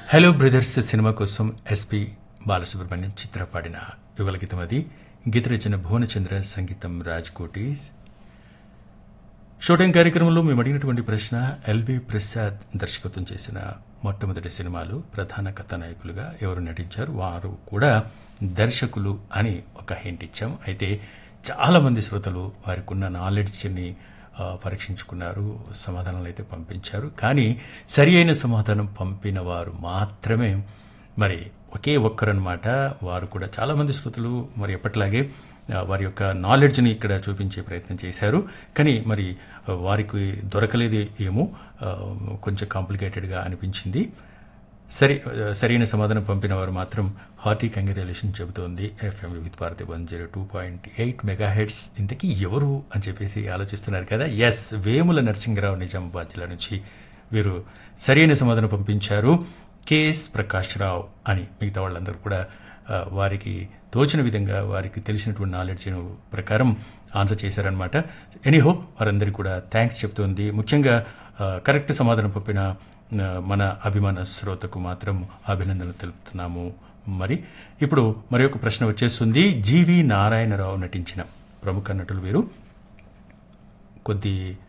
hello brothers cinema కోసం S P Balasubrahmanyam Chitra పాడిన యుగల గీతం అది గీత రచన భువనచంద్ర సంగీతం రాజ్ కోటి షూటింగ్ కార్యక్రమంలో మేము అడిగినటువంటి ప్రశ్న ఎల్వి ప్రసాద్ దర్శకత్వం చేసిన మొట్టమొదటి సినిమాలు ప్రధాన కథానాయకులుగా ఎవరు నటించారు వారు కూడా దర్శకులు అని ఒక హింట్ ఇచ్చాం అయితే చాలామంది శ్రోతలు వారికి ఉన్న నాలెడ్జ్ని ఆ, పరీక్షించుకున్నారు సమాధానాలు అయితే పంపించారు కానీ సరి అయిన సమాధానం పంపిన వారు మాత్రమే మరి ఒకే ఒక్కరనమాట వారు కూడా చాలామంది శ్రోతలు మరి ఎప్పటిలాగే ఆ, వారి యొక్క నాలెడ్జ్ని ఇక్కడ చూపించే ప్రయత్నం చేశారు కానీ మరి ఆ, వారికి దొరకలేదు ఏమో ఆ, కొంచెం కాంప్లికేటెడ్గా అనిపించింది సరి ఆ, సరైన సమాధానం పంపిన వారు మాత్రం హార్టీ కంగ్రాలేషన్ చెబుతోంది ఎఫ్ఎం విత్ Bharati one zero two point eight megahertz ఇంతకీ ఎవరు అని చెప్పేసి ఆలోచిస్తున్నారు కదా ఎస్ వేముల నరసింహరావు నిజామాబాద్ జిల్లా నుంచి వీరు సరైన సమాధానం పంపించారు కేఎస్ ప్రకాష్ రావు అని మిగతా వాళ్ళందరూ కూడా ఆ, వారికి తోచిన విధంగా వారికి తెలిసినటువంటి నాలెడ్జ్ ప్రకారం ఆన్సర్ చేశారనమాట ఎనీహో వారందరికీ కూడా థ్యాంక్స్ చెప్తోంది ముఖ్యంగా ఆ, కరెక్ట్ సమాధానం పంపిన ఆ, మన అభిమాన శ్రోతకు మాత్రం అభినందనలు తెలుపుతున్నాము మరి ఇప్పుడు మరి ఒక ప్రశ్న వచ్చేస్తుంది జీవి నారాయణరావు నటించిన ప్రముఖ నటులు వీరు కొద్ది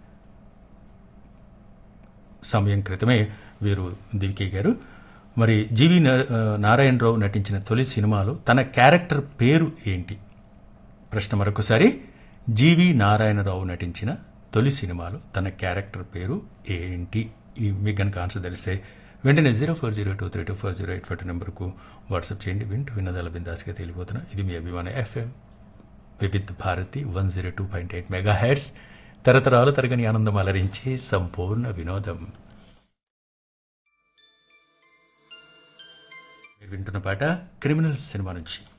సమయం క్రితమే వీరు దివికే గారు మరి జీవి నా- ఆ, నారాయణరావు నటించిన తొలి సినిమాలో తన క్యారెక్టర్ పేరు ఏంటి ప్రశ్న మరొకసారి జీవి నారాయణరావు నటించిన తొలి సినిమాలో తన క్యారెక్టర్ పేరు ఏంటి ఈ మీకు కనుక ఆన్సర్ తెలిస్తే వెంటనే zero four zero two three two four zero eight four నెంబర్కు వాట్సాప్ చేయండి వింటూ వినోదాల బిందాస్గా తెలియబోతున్నా ఇది మీ అభిమాన F M Vividh Bharati one zero two point eight megahertz తరతరాలు తరగని ఆనందం అలరించే సంపూర్ణ వినోదం మీరు వింటున్న పాట క్రిమినల్ సినిమా నుంచి